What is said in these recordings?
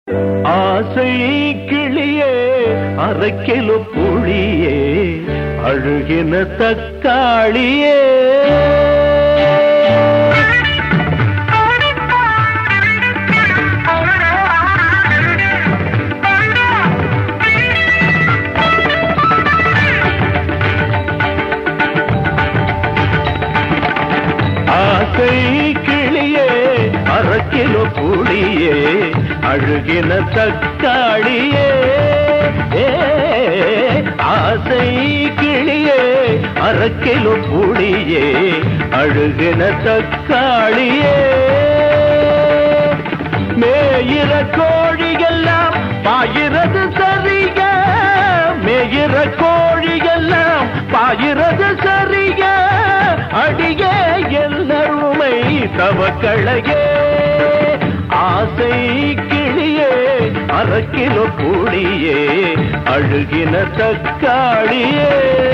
ஆசை கிளியே அரைக்கிலோ புளியே அழுகின தக்காளியே ஆசை கிளியே அரைக்கிலோ புளியே அழுகின தக்காளியே ஏ, ஆசை கிளியே அரைக்கிலோ புளியே அழுகின தக்காளியே மேயிற கோழியெல்லாம் பாயிறது சரிக மேயிற கோழியெல்லாம் பாயிறது சரிக அடியே எல்லாருமை தவக்களையே ஆசை கிளியே அரைக்கிலோ புளியே அழுகின தக்காளியே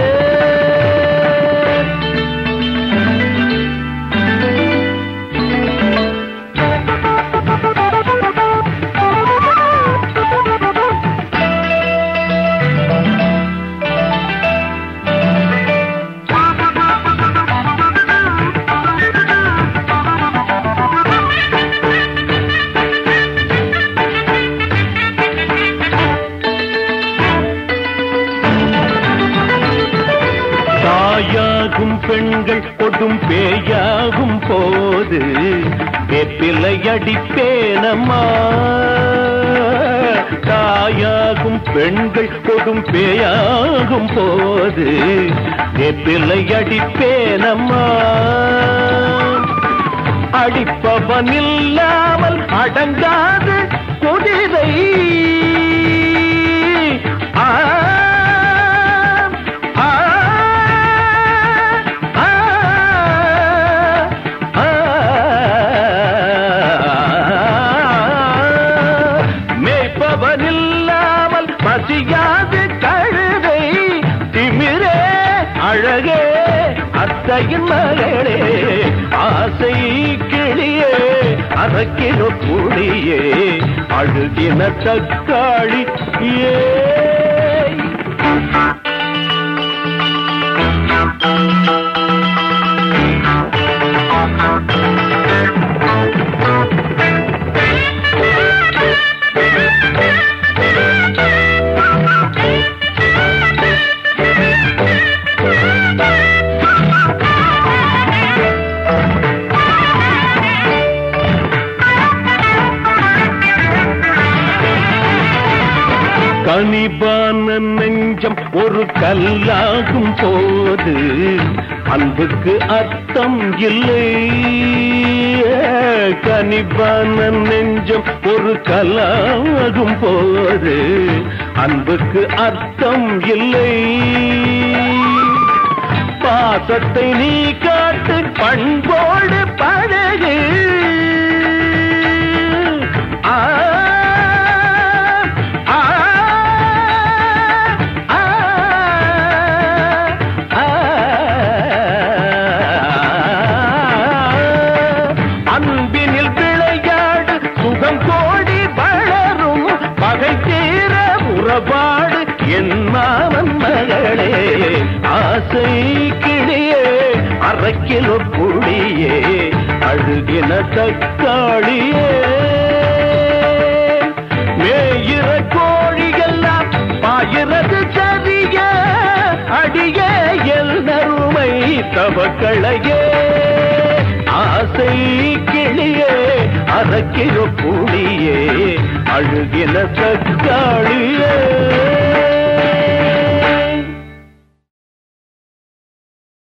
தாயாகும் பெண்கள் கொடும் பேயாகும் போது வேப்பிலை அடிப்பேனம்மா தாயாகும் பெண்கள் கொடும் பேயாகும் போது வேப்பிலை அடிப்பேனம்மா அடிப்பவன் இல்லாமல் அடங்காது குதிரை ஆ, ஆ, ஆ, ஆ. மேய்ப்பவன் இல்லாமல் பசியாது கழுதை திமிரே அழகே அத்தையின் மகளே ஆசை கிளியே அரக்கின புளியே அழுகின தக்காளி ஏ கனிபான நெஞ்சம் ஒரு கல்லாகும் போது அன்புக்கு அர்த்தம் இல்லை கனிபான நெஞ்சம் ஒரு கல்லாகும் போது அன்புக்கு அர்த்தம் இல்லை பாசத்தை நீ காட்டு பண்போடு பழகு ஆ, ஆ, ஆ, ஆ. அன்பினில் விளையாடு சுகம் கோடி வளரும் பகை தீர உறவாடு என் மாமன் மகளே ஆசை கிளியே அரைக்கிலோ புளியே அழுகின தக்காளியே மேயிற கோழியெல்லாம் பாயிறது சரிய அடிய எல்லருமை தவக்களையே ஆசை கிளியே அரைக்கிற புளியே அழுகின தக்காளியே